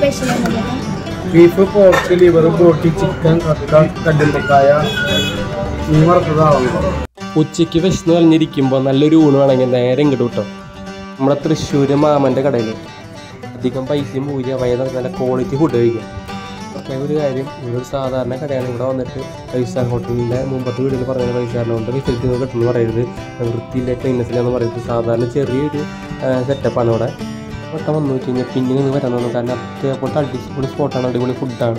special എന്നുള്ളത് beef pork liver ബോട്ടി chicken കക്ക കല്ലുമ്മക്കായ മീൻ വറുത്തതാവുന്നു ഉച്ചയ്ക്ക് വിശന്ന് കളഞ്ഞിരിക്കുമ്പോൾ നല്ലൊരു ഊണ് വേണമെങ്കിൽ നേരെ ഇങ്ങോട്ട് കിട്ടും നമ്മുടെ തൃശ്ശൂർ മാമൻ്റെ കടയിൽ അധികം പൈസയും പൂജ വൈകി നല്ല ക്വാളിറ്റി ഫുഡ് കഴിക്കാം പക്ഷേ ഒരു കാര്യം ഇതൊരു സാധാരണ കടയാണ് ഇവിടെ വന്നിട്ട് ഫൈവ് സ്റ്റാർ ഹോട്ടലിൻ്റെ മുമ്പത്തെ വീഡിയോയിൽ പറഞ്ഞ ഫൈവ് സ്റ്റാറിനോണ്ട് റിസൾട്ട് കിട്ടുമെന്ന് പറയരുത് വൃത്തിയില്ല ക്ലീനസിലാന്ന് പറയുന്നത് സാധാരണ ചെറിയൊരു സെറ്റപ്പാണ് ഇവിടെ ഒക്കെ വന്നു വെച്ച് കഴിഞ്ഞാൽ പിന്നെ നിങ്ങൾ വരാൻ തോന്നും കാരണം അതേപോലത്തെ അടിപൊളി സ്പോട്ടാണ് അടിപൊളി ഫുഡാണ്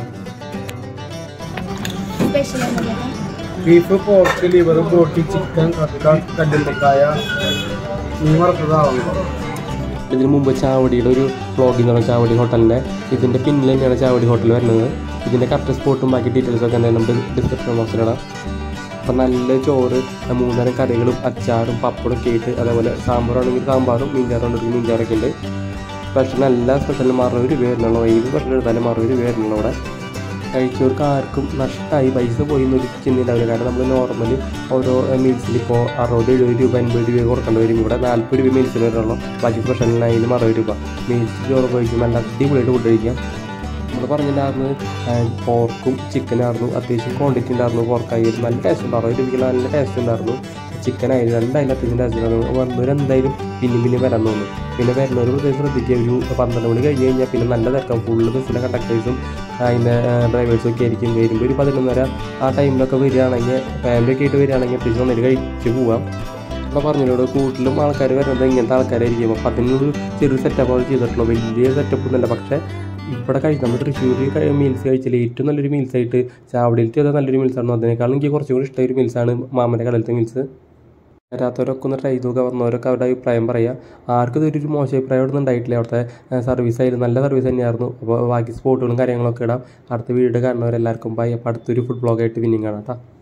സ്പെഷ്യൽ എന്നുള്ളത് ബീഫ് പോർക്ക് ലിവർ ബോട്ടി ചിക്കൻ കക്ക കല്ലുമ്മക്കായ മീൻ വറുത്തതാവുന്നു ഇതിന് മുമ്പ് ചാവടിയുടെ ഒരു വ്ളോഗിൽ നിന്നാണ് ചാവടി ഹോട്ടലിൻ്റെ ഇതിൻ്റെ പിന്നിൽ തന്നെയാണ് ചാവടി ഹോട്ടൽ വരുന്നത് ഇതിൻ്റെ കറക്റ്റ് സ്പോട്ടും ബാക്കി ഡീറ്റെയിൽസും ഒക്കെ എന്തായാലും നമുക്ക് ഡിസ്ക്രിപ്ഷൻ ബോക്സിൽ ഇടാം അപ്പം നല്ല ചോറ് മൂന്നരം കറികളും അച്ചാറും പപ്പടും ഒക്കെ ആയിട്ട് അതേപോലെ സാമ്പാറാണെങ്കിൽ സാമ്പാറും മീൻചാറുണ്ടെങ്കിൽ മീൻചാറൊക്കെ ഉണ്ട് സ്പെഷ്യൽ എല്ലാ സ്പെഷ്യലും അറുപത് രൂപ വരുന്നുള്ളൂ ഏത് സ്പെഷ്യൽ എടുത്താലും അറുപത് രൂപ വരുന്നുള്ളൂ അവിടെ കഴിച്ചവർക്ക് ആർക്കും നഷ്ടമായി പൈസ പോയി എന്ന് ഒരിക്കുന്നില്ല കാരണം നമ്മൾ നോർമലി ഓരോ മീൽസിൽ ഇപ്പോൾ അറുപത് എഴുപത് രൂപ അൻപത് രൂപ കൊടുക്കേണ്ടി വരും ഇവിടെ നാൽപ്പത് രൂപ മീൽസിന് വരുള്ളൂ ബാക്കി സ്പെഷ്യലിനായാലും അറുപത് രൂപ മീൽസ് ചോറ് കഴിക്കും നല്ല അടിപൊളിയായിട്ട് ഫുഡ് കഴിക്കാം നമ്മൾ പറഞ്ഞിട്ടുണ്ടായിരുന്നു പോർക്കും ചിക്കനായിരുന്നു അത്യാവശ്യം ക്വാണ്ടിറ്റി ഉണ്ടായിരുന്നു പോർക്കായാലും നല്ല ടേസ്റ്റ് ഉണ്ട് അറുപത് രൂപയ്ക്ക് നല്ല ടേസ്റ്റ് ഉണ്ടായിരുന്നു ചിക്കൻ ആയാലും രണ്ടായാലും അത്യാവശ്യം ടേസ്റ്റ് ഉണ്ടായിരുന്നു വന്നവർ എന്തായാലും പിന്നെയും പിന്നെയും വരാൻ തോന്നും പിന്നെ വരുന്നവർ പ്രത്യേകം ശ്രദ്ധിക്കുക ഒരു പന്ത്രണ്ട് മണി കഴിഞ്ഞ് കഴിഞ്ഞാൽ പിന്നെ നല്ല തിരക്കാം ഫുള്ള് ബസ്സിലെ കണ്ടക്ടേഴ്സും അതിൻ്റെ ഡ്രൈവേഴ്സും ഒക്കെ ആയിരിക്കും വരുമ്പോൾ ഒരു പതിനൊന്നര ആ ടൈമിലൊക്കെ വരികയാണെങ്കിൽ ഫാമിലി ഒക്കെ ആയിട്ട് വരികയാണെങ്കിൽ അത്യാവശ്യം നന്നായിട്ട് കഴിച്ച് പോവാം നമ്മൾ പറഞ്ഞില്ലേ കൂട്ടിലും ആൾക്കാർ വരുന്നത് ഇങ്ങനത്തെ ആൾക്കാരായിരിക്കും അപ്പോൾ അതിനൊരു ചെറിയ സെറ്റപ്പ് അവർ ചെയ്തിട്ടുള്ളൂ വലിയ സെറ്റപ്പ് ഒന്നുമല്ല പക്ഷേ ഇവിടെ കഴിച്ച് നമ്മൾ തൃശ്ശൂർ മീൽസ് കഴിച്ചാൽ ഏറ്റവും നല്ലൊരു മീൽസ് ആയിട്ട് ചാവടിയിലത്തെ അത് നല്ലൊരു മീൽസാണ് അതിനേക്കാളും എനിക്ക് കുറച്ചും കൂടി ഇഷ്ടമായ ഒരു മീൽസാണ് മാമൻ്റെ കടലത്തെ മീൽസ് വരാത്തവരൊക്കെ ഒന്ന് ട്രൈ ചെയ്ത് വന്നവരൊക്കെ അവരുടെ അഭിപ്രായം പറയുക ആർക്കും ഇതൊരു മോശം അഭിപ്രായം ഒന്നും ഉണ്ടായിട്ടില്ല അവിടുത്തെ സർവീസ് ആയാലും നല്ല സർവീസ് തന്നെയായിരുന്നു അപ്പോൾ ബാക്കി സ്പോട്ടുകളും കാര്യങ്ങളൊക്കെ ഇടാം അടുത്ത വീഡിയോ കാണുന്നവരെല്ലാവർക്കും ബൈ അപ്പോൾ അടുത്തൊരു ഫുഡ് ബ്ലോഗായിട്ട് പിന്നെയും കാണാം കേട്ടോ